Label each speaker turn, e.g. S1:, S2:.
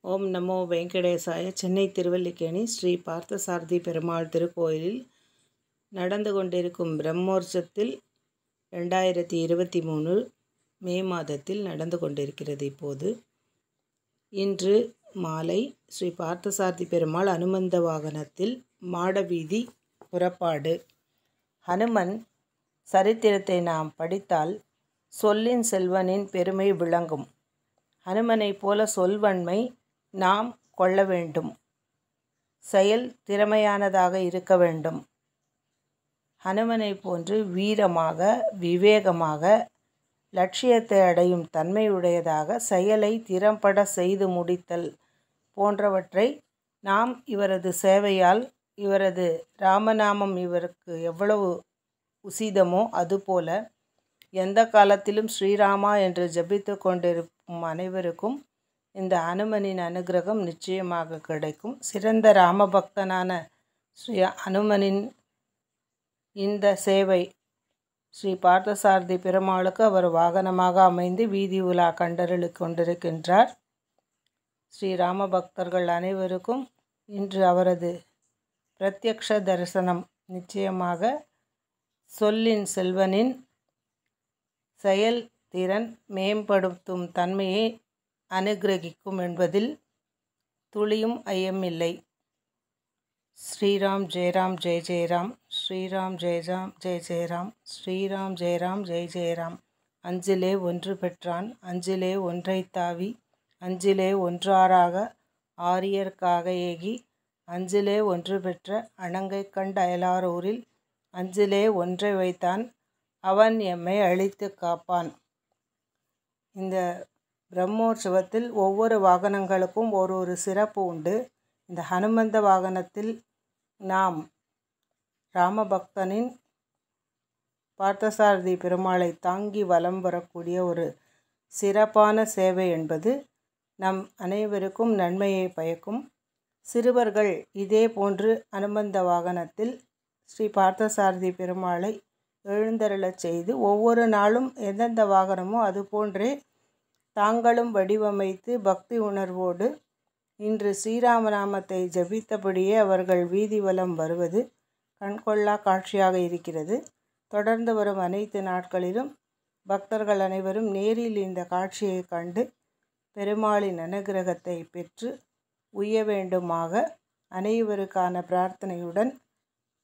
S1: ஓம் நமோ வெங்கடேசாய சென்னை திருவல்லிக்கேணி ஸ்ரீ பார்த்தசாரதி பெருமாள் திருக்கோயிலில் நடந்து கொண்டிருக்கும் பிரம்மோற்சவத்தில் ரெண்டாயிரத்தி இருபத்தி மூணு மே மாதத்தில் நடந்து கொண்டிருக்கிறது இப்போது இன்று மாலை ஸ்ரீ பார்த்தசாரதி பெருமாள் அனுமந்த வாகனத்தில் மாடவீதி புறப்பாடு ஹனுமன் சரித்திரத்தை நாம் படித்தால் சொல்லின் செல்வனின் பெருமை விளங்கும் ஹனுமனைப் போல சொல்வன்மை நாம் கொள்ள வேண்டும் செயல் திறமையானதாக இருக்க வேண்டும் ஹனுமனைப் போன்று வீரமாக விவேகமாக லட்சியத்தை அடையும் தன்மையுடையதாக செயலை திறம்பட செய்து முடித்தல் போன்றவற்றை நாம் இவரது சேவையால் இவரது ராமநாமம் இவருக்கு எவ்வளவு உசிதமோ அதுபோல எந்த காலத்திலும் ஸ்ரீராமா என்று ஜபித்து கொண்டிருக்கும் அனைவருக்கும் இந்த அனுமனின் அனுகிரகம் நிச்சயமாக கிடைக்கும் சிறந்த ராமபக்தனான ஸ்ரீ அனுமனின் இந்த சேவை ஸ்ரீ பார்த்தசாரதி பெருமாளுக்கு அவர் வாகனமாக அமைந்து வீதி உலா கண்டருளி கொண்டிருக்கின்றார் ஸ்ரீ ராம பக்தர்கள் அனைவருக்கும் இன்று அவரது பிரத்யக்ஷ தரிசனம் நிச்சயமாக சொல்லின் செல்வனின் செயல் திறன் மேம்படுத்தும் தன்மையை அனுகிரகிக்கும் என்பதில் துளியும் ஐயமில்லை ஸ்ரீராம் ஜெயராம் ஜெய் ஜெயராம் ஸ்ரீராம் ஜெயராம் ஜெய் ஜெயராம் ஸ்ரீராம் ஜெயராம் ஜெய் ஜெயராம் அஞ்சிலே ஒன்று பெற்றான் அஞ்சிலே ஒன்றை தாவி அஞ்சிலே ஒன்றாராக ஆரியர்க்காக ஏகி அஞ்சிலே ஒன்று பெற்ற அணங்கை கண்ட அயலாரூரில் அஞ்சிலே ஒன்றை வைத்தான் அவன் எம்மை அழித்து காப்பான் இந்த பிரம்மோற்சவத்தில் ஒவ்வொரு வாகனங்களுக்கும் ஒரு ஒரு சிறப்பு உண்டு இந்த ஹனுமந்த வாகனத்தில் நாம் ராமபக்தனின் பார்த்தசாரதி பெருமாளை தாங்கி வலம் வரக்கூடிய ஒரு சிறப்பான சேவை என்பது நம் அனைவருக்கும் நன்மையை பயக்கும் சிறுவர்கள் இதே போன்று அனுமந்த வாகனத்தில் ஸ்ரீ பார்த்தசாரதி பெருமாளை எழுந்தருளச் செய்து ஒவ்வொரு நாளும் எந்தெந்த வாகனமோ அது போன்றே தாங்களும் வடிவமைத்து பக்தி உணர்வோடு இன்று ஸ்ரீராமநாமத்தை ஜபித்தபடியே அவர்கள் வீதி வலம் வருவது கண்கொள்ளா காட்சியாக இருக்கிறது தொடர்ந்து வரும் அனைத்து நாட்களிலும் பக்தர்கள் அனைவரும் நேரில் இந்த காட்சியை கண்டு பெருமாளின் அனுகிரகத்தை பெற்று உய்ய வேண்டுமாக அனைவருக்கான பிரார்த்தனையுடன்